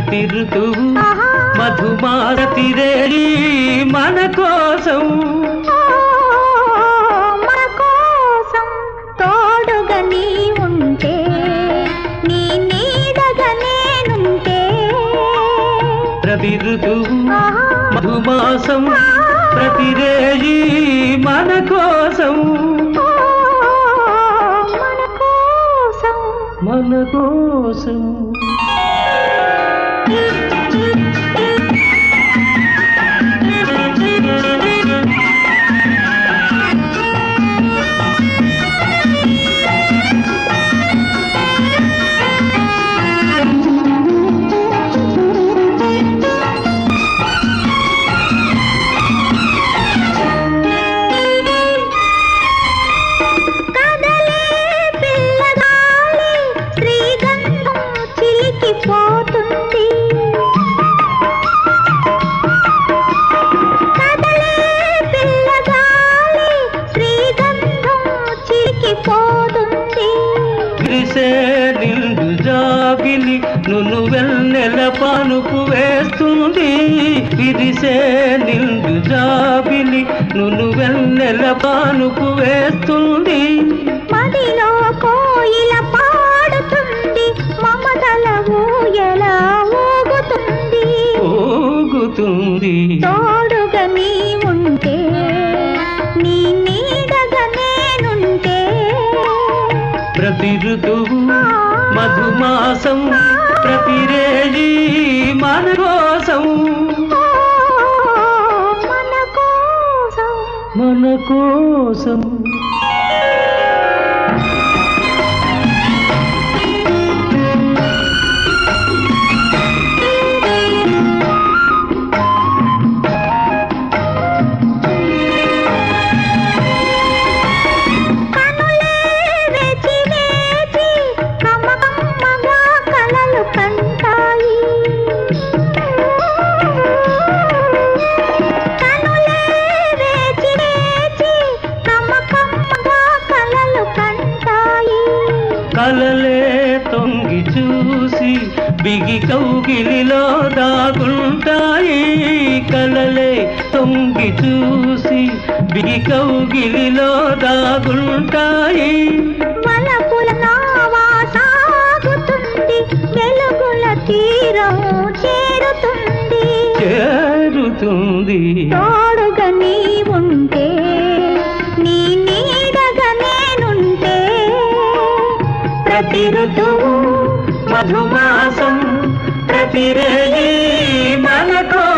ప్రతి ఋతువు ఆహా. మధుమారతిరేడి మన కోసం ఓ, మన కోసం తోడుగా నీ ఉంటే నీ నీడగా నేనుంటే ప్రతి ఋతువు ఆహా. మధుమాసం ప్రతిరేజీ మన కోసం ఓ, మన కోసం మన కోసం కదలే పిల్లగాలి శ్రీగంధం చిలికిపోతుంది కదలే పిల్లగాలి శ్రీగంధం చిలికిపోతుంది విరిసే నిండు జాబిలి నును వెన్నెల పానుపు వేస్తుంది విరిసే నిండు జాబిలి నును వెన్నెల పానుపు వేస్తుంది మదిలో కోయిల పాడుతుంది మమతల ఊయల ఊగుతుంది ఊగుతుంది తోడుగా నీ ఉంటే నీ నీడగా నేనుంటే ప్రతి ఋతువు మధుమాసం ప్రతిరేజీ మన కోసం ఓ, మన కోసం మన కోసం కనులే వేచి వేచి కమ్మకమ్మగా కలలు కంటాయి కనులే వేచి వేచి కమ్మకమ్మగా కలలు కంటాయి కలలే తొంగి చూసి బిగి కౌగిలిలో దాగుంటాయి కలలే తొంగి చూసి బిగి కౌగిలిలో దాగుంటాయి వలపుల నావా సాగుతుంది వెలుగుల తీరం చేరుతుంది చేరుతుంది తోడుగా నీ ఉంటే నీ నీడగా నేనుంటే ప్రతి ఋతువు మధుమాసం ప్రతిరేజీ మన కోసం